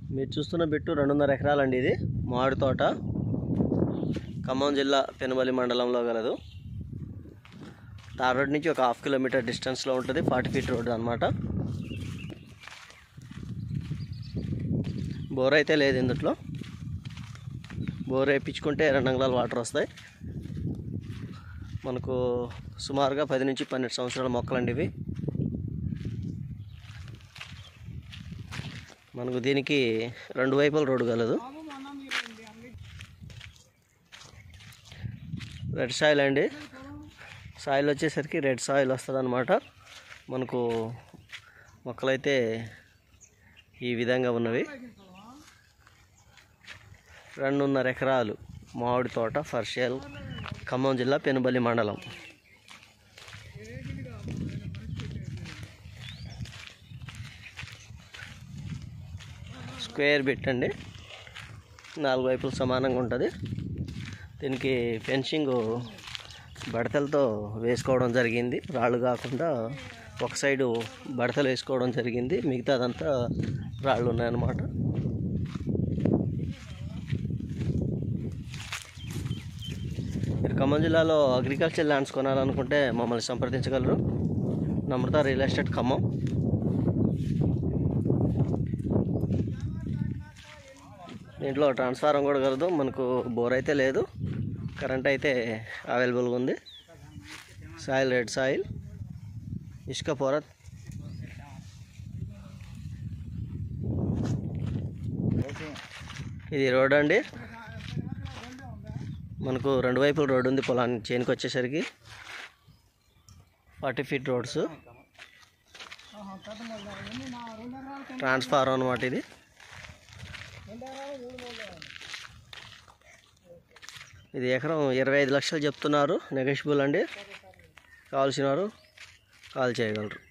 మీరు చూస్తున్న బిట్టు రెండున్నర ఎకరాలండి ఇది మామిడి తోట ఖమ్మం జిల్లా పెనుబలి మండలంలో గలదు తార్ రోడ్ నుంచి ఒక హాఫ్ కిలోమీటర్ డిస్టెన్స్లో ఉంటుంది ఫార్టీ ఫీట్ రోడ్ అనమాట బోర్ అయితే లేదు ఇందులో బోర్ వేయించుకుంటే రెండు అంగుళాలు వాటర్ వస్తాయి మనకు సుమారుగా పది నుంచి పన్నెండు సంవత్సరాల మొక్కలండి ఇవి మనకు దీనికి రెండు వైపుల రోడ్డు కలదు రెడ్ సాయిల్ అండి సాయిల్ వచ్చేసరికి రెడ్ సాయిల్ వస్తుంది అనమాట మనకు మొక్కలైతే ఈ విధంగా ఉన్నవి రెండున్నర ఎకరాలు మామిడి తోట ఫర్షియల్ ఖమ్మం జిల్లా పెనుబల్లి మండలం స్క్వేర్ బిట్ అండి నాలుగు వైపులు సమానంగా ఉంటుంది దీనికి ఫెన్సింగ్ బడతలతో వేసుకోవడం జరిగింది రాళ్ళు కాకుండా ఒక సైడు బడతలు వేసుకోవడం జరిగింది మిగతాదంతా రాళ్ళు ఉన్నాయన్నమాట మీరు ఖమ్మం జిల్లాలో అగ్రికల్చర్ ల్యాండ్స్ కొనాలనుకుంటే మమ్మల్ని సంప్రదించగలరు నమ్రత రియల్ ఎస్టేట్ ఖమ్మం దీంట్లో ట్రాన్స్ఫారం కూడా కలదు మనకు బోర్ అయితే లేదు కరెంట్ అయితే అవైలబుల్గా ఉంది సాయిల్ రెడ్ సాయిల్ ఇసుక పొర ఇది రోడ్ అండి మనకు రెండు వైపుల రోడ్ ఉంది పొలానికి చేనుకి వచ్చేసరికి ఫార్టీ ఫీట్ రోడ్స్ ట్రాన్స్ఫారం అనమాట ఇది ఇది ఎకరం ఇరవై ఐదు లక్షలు చెప్తున్నారు నెగోషియబుల్ అండి కావాల్సిన వారు కాల్ చేయగలరు